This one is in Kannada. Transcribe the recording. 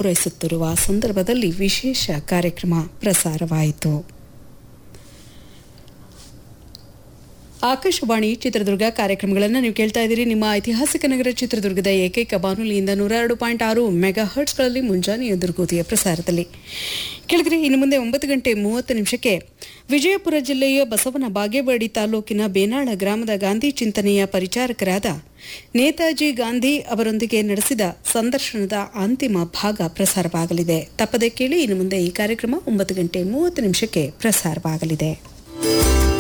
ಪೂರೈಸುತ್ತಿರುವ ಸಂದರ್ಭದಲ್ಲಿ ವಿಶೇಷ ಕಾರ್ಯಕ್ರಮ ಪ್ರಸಾರವಾಯಿತು ಆಕಾಶವಾಣಿ ಚಿತ್ರದುರ್ಗ ಕಾರ್ಯಕ್ರಮಗಳನ್ನು ನೀವು ಕೇಳ್ತಾ ಇದ್ದೀರಿ ನಿಮ್ಮ ಐತಿಹಾಸಿಕ ನಗರ ಚಿತ್ರದುರ್ಗದ ಏಕೈಕ ಬಾನುಲಿಯಿಂದ ನೂರ ಎರಡು ಪಾಯಿಂಟ್ ಆರು ಮೆಗಾ ಹರ್ಟ್ಸ್ಗಳಲ್ಲಿ ಮುಂಜಾನೆ ದುರ್ಗೋತಿಯ ಪ್ರಸಾರದಲ್ಲಿ ಕೆಳಗರೆ ಇನ್ನು ಮುಂದೆ ಒಂಬತ್ತು ಗಂಟೆ ಮೂವತ್ತು ನಿಮಿಷಕ್ಕೆ ವಿಜಯಪುರ ಜಿಲ್ಲೆಯ ಬಸವನ ಬಾಗೇವಾಡಿ ತಾಲೂಕಿನ ಬೇನಾಳ ಗ್ರಾಮದ ಗಾಂಧಿ ಚಿಂತನೆಯ ಪರಿಚಾರಕರಾದ ನೇತಾಜಿ ಗಾಂಧಿ ಅವರೊಂದಿಗೆ ನಡೆಸಿದ ಸಂದರ್ಶನದ ಅಂತಿಮ ಭಾಗ ಪ್ರಸಾರವಾಗಲಿದೆ ತಪ್ಪದೆ ಕೇಳಿ ಇನ್ನು ಮುಂದೆ ಈ ಕಾರ್ಯಕ್ರಮ ಒಂಬತ್ತು ಗಂಟೆ ಮೂವತ್ತು ನಿಮಿಷಕ್ಕೆ ಪ್ರಸಾರವಾಗಲಿದೆ